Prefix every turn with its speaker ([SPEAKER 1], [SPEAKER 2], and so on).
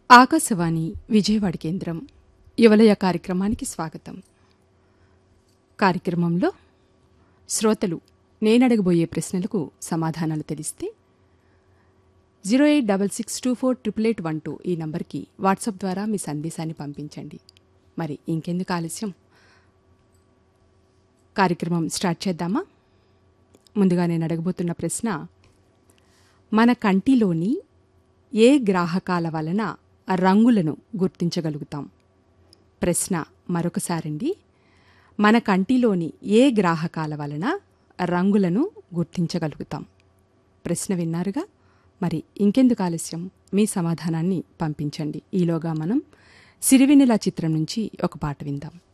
[SPEAKER 1] ఆకాశవాణి విజయవాడ కేంద్రం యువలయ కార్యక్రమానికి స్వాగతం కార్యక్రమంలో శ్రోతలు నేనడగబోయే ప్రశ్నలకు సమాధానాలు తెలిస్తే zero eight double six two four triple eight one two ఈ నంబర్కి వాట్సాప్ ద్వారా మీ సందేశాన్ని పంపించండి మరి ఇంకెందుకు ఆలస్యం కార్యక్రమం స్టార్ట్ చేద్దామా ముందుగా నేను అడగబోతున్న ప్రశ్న మన కంటిలోని ఏ గ్రాహకాల వలన రంగులను గుర్తించగలుగుతాం ప్రశ్న మరొకసారండి మన కంటిలోని ఏ గ్రాహకాల వలన రంగులను గుర్తించగలుగుతాం ప్రశ్న విన్నారుగా మరి ఇంకెందుకు ఆలస్యం మీ సమాధానాన్ని పంపించండి ఈలోగా మనం సిరివెన్నెల చిత్రం నుంచి ఒక పాట విందాం